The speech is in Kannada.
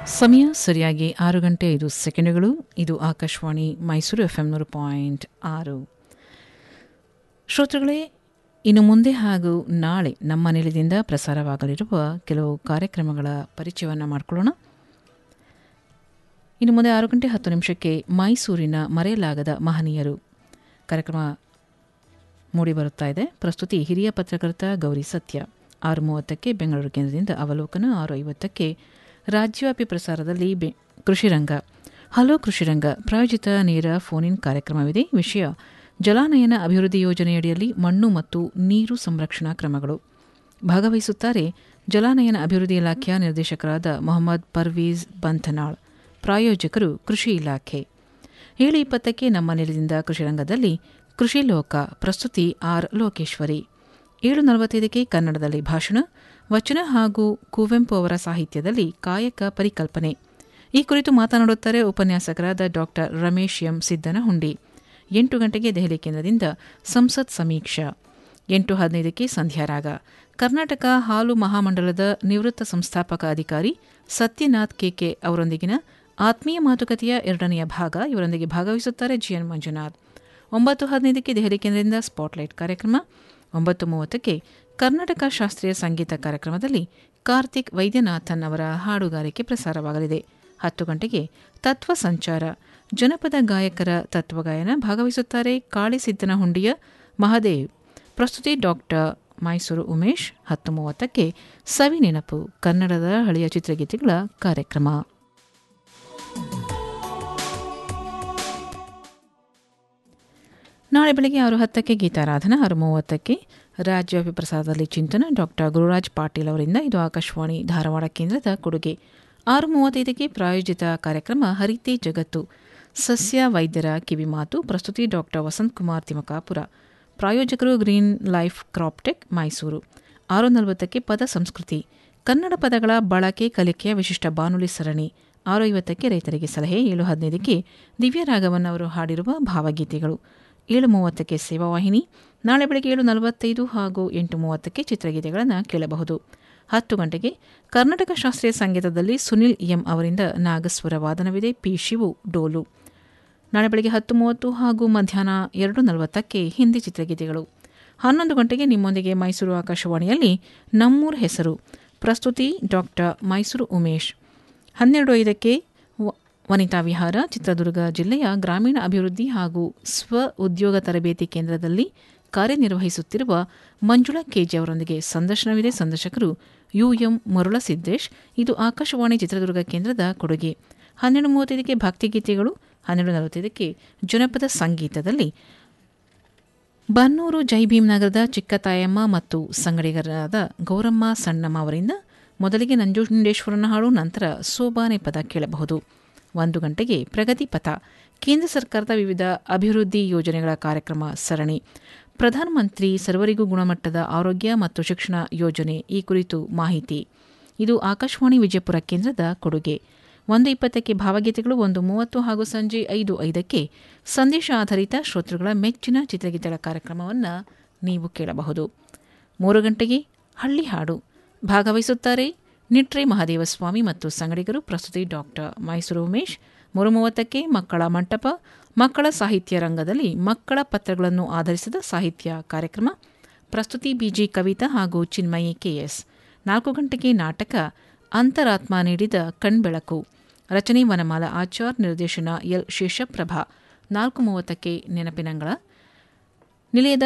ಸಮಯ ಸರಿಯಾಗಿ ಆರು ಗಂಟೆ ಐದು ಸೆಕೆಂಡುಗಳು ಇದು ಆಕಾಶವಾಣಿ ಮೈಸೂರು ಎಫ್ ಎಂ ನೂರು ಪಾಯಿಂಟ್ ಆರು ಶ್ರೋತೃಗಳೇ ಇನ್ನು ಮುಂದೆ ಹಾಗೂ ನಾಳೆ ನಮ್ಮ ನಿಲಯದಿಂದ ಪ್ರಸಾರವಾಗಲಿರುವ ಕೆಲವು ಕಾರ್ಯಕ್ರಮಗಳ ಪರಿಚಯವನ್ನು ಮಾಡಿಕೊಳ್ಳೋಣ ಇನ್ನು ಮುಂದೆ ಆರು ಗಂಟೆ ಹತ್ತು ನಿಮಿಷಕ್ಕೆ ಮೈಸೂರಿನ ಮರೆಯಲಾಗದ ಮಹನೀಯರು ಕಾರ್ಯಕ್ರಮ ಮೂಡಿಬರುತ್ತಾ ಇದೆ ಪ್ರಸ್ತುತಿ ಹಿರಿಯ ಪತ್ರಕರ್ತ ಗೌರಿ ಸತ್ಯ ಆರು ಮೂವತ್ತಕ್ಕೆ ಬೆಂಗಳೂರು ಕೇಂದ್ರದಿಂದ ಅವಲೋಕನ ಆರು ಐವತ್ತಕ್ಕೆ ರಾಜ್ಯವ್ಯಾಪಿ ಪ್ರಸಾರದಲ್ಲಿ ಬೆ ಕೃಷಿರಂಗ ಹಲೋ ಕೃಷಿರಂಗ ಪ್ರಾಯೋಜಿತ ನೇರ ಫೋನ್ ಇನ್ ಕಾರ್ಯಕ್ರಮವಿದೆ ವಿಷಯ ಜಲಾನಯನ ಅಭಿವೃದ್ಧಿ ಯೋಜನೆಯಡಿಯಲ್ಲಿ ಮಣ್ಣು ಮತ್ತು ನೀರು ಸಂರಕ್ಷಣಾ ಕ್ರಮಗಳು ಭಾಗವಹಿಸುತ್ತಾರೆ ಜಲಾನಯನ ಅಭಿವೃದ್ಧಿ ಇಲಾಖೆಯ ನಿರ್ದೇಶಕರಾದ ಮೊಹಮ್ಮದ್ ಪರ್ವೀಜ್ ಬಂಥನಾಳ್ ಪ್ರಾಯೋಜಕರು ಕೃಷಿ ಇಲಾಖೆ ಏಳು ಇಪ್ಪತ್ತಕ್ಕೆ ನಮ್ಮ ನೆಲದಿಂದ ಕೃಷಿರಂಗದಲ್ಲಿ ಕೃಷಿ ಲೋಕ ಪ್ರಸ್ತುತಿ ಆರ್ ಲೋಕೇಶ್ವರಿ ಏಳು ನಲವತ್ತೈದಕ್ಕೆ ಕನ್ನಡದಲ್ಲಿ ಭಾಷಣ ವಚನ ಹಾಗೂ ಕುವೆಂಪು ಅವರ ಸಾಹಿತ್ಯದಲ್ಲಿ ಕಾಯಕ ಪರಿಕಲ್ಪನೆ ಈ ಕುರಿತು ಮಾತನಾಡುತ್ತಾರೆ ಉಪನ್ಯಾಸಕರಾದ ಡಾಕ್ಟರ್ ರಮೇಶ್ ಎಂ ಸಿದ್ದನಹುಂಡಿ ಎಂಟು ಗಂಟೆಗೆ ದೆಹಲಿ ಕೇಂದ್ರದಿಂದ ಸಂಸತ್ ಸಮೀಕ್ಷಾ ಎಂಟು ಹದಿನೈದಕ್ಕೆ ಸಂಧ್ಯಾರಾಗ ಕರ್ನಾಟಕ ಹಾಲು ಮಹಾಮಂಡಲದ ನಿವೃತ್ತ ಸಂಸ್ಥಾಪಕ ಅಧಿಕಾರಿ ಸತ್ಯನಾಥ್ ಕೆಕೆ ಅವರೊಂದಿಗಿನ ಆತ್ಮೀಯ ಮಾತುಕತೆಯ ಎರಡನೆಯ ಭಾಗ ಇವರೊಂದಿಗೆ ಭಾಗವಹಿಸುತ್ತಾರೆ ಜಿಎನ್ ಮಂಜುನಾಥ್ ಒಂಬತ್ತು ಹದಿನೈದಕ್ಕೆ ದೆಹಲಿ ಕೇಂದ್ರದಿಂದ ಸ್ಪಾಟ್ಲೈಟ್ ಕಾರ್ಯಕ್ರಮ ಒಂಬತ್ತು ಮೂವತ್ತಕ್ಕೆ ಕರ್ನಾಟಕ ಶಾಸ್ತ್ರೀಯ ಸಂಗೀತ ಕಾರ್ಯಕ್ರಮದಲ್ಲಿ ಕಾರ್ತಿಕ್ ವೈದ್ಯನಾಥನ್ ಅವರ ಹಾಡುಗಾರಿಕೆ ಪ್ರಸಾರವಾಗಲಿದೆ ಹತ್ತು ಗಂಟೆಗೆ ತತ್ವ ಸಂಚಾರ ಜನಪದ ಗಾಯಕರ ತತ್ವಗಾಯನ ಭಾಗವಹಿಸುತ್ತಾರೆ ಕಾಳಿಸಿದ್ದನಹುಂಡಿಯ ಮಹದೇವ್ ಪ್ರಸ್ತುತಿ ಡಾಕ್ಟರ್ ಮೈಸೂರು ಉಮೇಶ್ ಹತ್ತು ಮೂವತ್ತಕ್ಕೆ ಸವಿ ನೆನಪು ಕನ್ನಡದ ಹಳೆಯ ಚಿತ್ರಗೀತೆಗಳ ಕಾರ್ಯಕ್ರಮ ನಾಳೆ ಬೆಳಗ್ಗೆ ಆರು ಹತ್ತಕ್ಕೆ ಗೀತಾರಾಧನಾ ಆರು ಮೂವತ್ತಕ್ಕೆ ರಾಜ್ಯವ್ಯಾಪಿ ಪ್ರಸಾರದಲ್ಲಿ ಚಿಂತನ ಡಾಕ್ಟರ್ ಗುರುರಾಜ್ ಪಾಟೀಲ್ ಅವರಿಂದ ಇದು ಆಕಾಶವಾಣಿ ಧಾರವಾಡ ಕೇಂದ್ರದ ಕೊಡುಗೆ ಆರು ಮೂವತ್ತೈದಕ್ಕೆ ಪ್ರಾಯೋಜಿತ ಕಾರ್ಯಕ್ರಮ ಹರಿತೆ ಜಗತ್ತು ಸಸ್ಯ ವೈದ್ಯರ ಕಿವಿಮಾತು ಪ್ರಸ್ತುತಿ ಡಾಕ್ಟರ್ ವಸಂತಕುಮಾರ್ ತಿಮಕಾಪುರ ಪ್ರಾಯೋಜಕರು ಗ್ರೀನ್ ಲೈಫ್ ಕ್ರಾಪ್ಟೆಕ್ ಮೈಸೂರು ಆರು ನಲವತ್ತಕ್ಕೆ ಪದ ಸಂಸ್ಕೃತಿ ಕನ್ನಡ ಪದಗಳ ಬಳಕೆ ಕಲಿಕೆಯ ವಿಶಿಷ್ಟ ಬಾನುಲಿ ಸರಣಿ ಆರು ಐವತ್ತಕ್ಕೆ ರೈತರಿಗೆ ಸಲಹೆ ಏಳು ಹದಿನೈದಕ್ಕೆ ದಿವ್ಯರಾಘವನ್ ಅವರು ಹಾಡಿರುವ ಭಾವಗೀತೆಗಳು ಏಳು ಮೂವತ್ತಕ್ಕೆ ಸೇವಾವಾಹಿನಿ ನಾಳೆ ಬೆಳಗ್ಗೆ ಏಳು ನಲವತ್ತೈದು ಹಾಗೂ ಎಂಟು ಮೂವತ್ತಕ್ಕೆ ಚಿತ್ರಗೀತೆಗಳನ್ನು ಕೇಳಬಹುದು ಹತ್ತು ಗಂಟೆಗೆ ಕರ್ನಾಟಕ ಶಾಸ್ತ್ರೀಯ ಸಂಗೀತದಲ್ಲಿ ಸುನಿಲ್ ಎಂ ಅವರಿಂದ ನಾಗಸ್ವರ ವಾದನವಿದೆ ಪಿ ಶಿವು ಡೋಲು ನಾಳೆ ಬೆಳಗ್ಗೆ ಹತ್ತು ಮೂವತ್ತು ಹಾಗೂ ಮಧ್ಯಾಹ್ನ ಎರಡು ನಲವತ್ತಕ್ಕೆ ಹಿಂದಿ ಚಿತ್ರಗೀತೆಗಳು ಹನ್ನೊಂದು ಗಂಟೆಗೆ ನಿಮ್ಮೊಂದಿಗೆ ಮೈಸೂರು ಆಕಾಶವಾಣಿಯಲ್ಲಿ ನಮ್ಮೂರ್ ಹೆಸರು ಪ್ರಸ್ತುತಿ ಡಾಕ್ಟರ್ ಮೈಸೂರು ಉಮೇಶ್ ಹನ್ನೆರಡು ಐದಕ್ಕೆ ವನಿತಾ ವಿಹಾರ ಚಿತ್ರದುರ್ಗ ಜಿಲ್ಲೆಯ ಗ್ರಾಮೀಣ ಅಭಿವೃದ್ಧಿ ಹಾಗೂ ಸ್ವ ಉದ್ಯೋಗ ತರಬೇತಿ ಕೇಂದ್ರದಲ್ಲಿ ಕಾರ್ಯನಿರ್ವಹಿಸುತ್ತಿರುವ ಮಂಜುಳಾ ಕೆಜಿ ಅವರೊಂದಿಗೆ ಸಂದರ್ಶನವಿದೆ ಸಂದರ್ಶಕರು ಯುಎಂ ಮರುಳಸಿದ್ದೇಶ್ ಇದು ಆಕಾಶವಾಣಿ ಚಿತ್ರದುರ್ಗ ಕೇಂದ್ರದ ಕೊಡುಗೆ ಹನ್ನೆರಡು ಮೂವತ್ತೈದಕ್ಕೆ ಭಕ್ತಿಗೀತೆಗಳು ಹನ್ನೆರಡು ನಲವತ್ತೈದಕ್ಕೆ ಜನಪದ ಸಂಗೀತದಲ್ಲಿ ಬನ್ನೂರು ಜೈಭೀಮ್ ನಗರದ ಚಿಕ್ಕತಾಯಮ್ಮ ಮತ್ತು ಸಂಗಡಿಗರಾದ ಗೌರಮ್ಮ ಸಣ್ಣಮ್ಮ ಅವರಿಂದ ಮೊದಲಿಗೆ ನಂಜುಂಡೇಶ್ವರನ ಹಾಡು ನಂತರ ಸೋಬಾನೆ ಪದ ಕೇಳಬಹುದು ಒಂದು ಗಂಟೆಗೆ ಪ್ರಗತಿ ಪಥ ಕೇಂದ್ರ ಸರ್ಕಾರದ ವಿವಿಧ ಅಭಿವೃದ್ಧಿ ಯೋಜನೆಗಳ ಕಾರ್ಯಕ್ರಮ ಸರಣಿ ಪ್ರಧಾನಮಂತ್ರಿ ಸರ್ವರಿಗೂ ಗುಣಮಟ್ಟದ ಆರೋಗ್ಯ ಮತ್ತು ಶಿಕ್ಷಣ ಯೋಜನೆ ಈ ಕುರಿತು ಮಾಹಿತಿ ಇದು ಆಕಾಶವಾಣಿ ವಿಜಯಪುರ ಕೇಂದ್ರದ ಕೊಡುಗೆ ಒಂದು ಇಪ್ಪತ್ತಕ್ಕೆ ಭಾವಗೀತೆಗಳು ಒಂದು ಮೂವತ್ತು ಹಾಗೂ ಸಂಜೆ ಐದು ಐದಕ್ಕೆ ಸಂದೇಶ ಆಧಾರಿತ ಶ್ರೋತೃಗಳ ಮೆಚ್ಚಿನ ಚಿತ್ರಗೀತೆಗಳ ಕಾರ್ಯಕ್ರಮವನ್ನು ನೀವು ಕೇಳಬಹುದು ಮೂರು ಗಂಟೆಗೆ ಹಳ್ಳಿ ಹಾಡು ಭಾಗವಹಿಸುತ್ತಾರೆ ನಿಟ್ರೆ ಮಹಾದೇವಸ್ವಾಮಿ ಮತ್ತು ಸಂಗಡಿಗರು ಪ್ರಸ್ತುತಿ ಡಾಕ್ಟರ್ ಮೈಸೂರು ಉಮೇಶ್ ಮೂರು ಮೂವತ್ತಕ್ಕೆ ಮಕ್ಕಳ ಮಂಟಪ ಮಕ್ಕಳ ಸಾಹಿತ್ಯ ರಂಗದಲ್ಲಿ ಮಕ್ಕಳ ಪತ್ರಗಳನ್ನು ಆಧರಿಸಿದ ಸಾಹಿತ್ಯ ಕಾರ್ಯಕ್ರಮ ಪ್ರಸ್ತುತಿ ಬಿಜಿ ಕವಿತಾ ಹಾಗೂ ಚಿನ್ಮಯಿ ಕೆಎಸ್ ನಾಲ್ಕು ಗಂಟೆಗೆ ನಾಟಕ ಅಂತರಾತ್ಮ ನೀಡಿದ ಕಣ್ಬೆಳಕು ರಚನೆ ವನಮಾಲ ಆಚಾರ್ ನಿರ್ದೇಶನ ಎಲ್ ಶೇಷಪ್ರಭಾ ನಾಲ್ಕು ಮೂವತ್ತಕ್ಕೆ ನೆನಪಿನಂಗಳ ನಿಲಯದ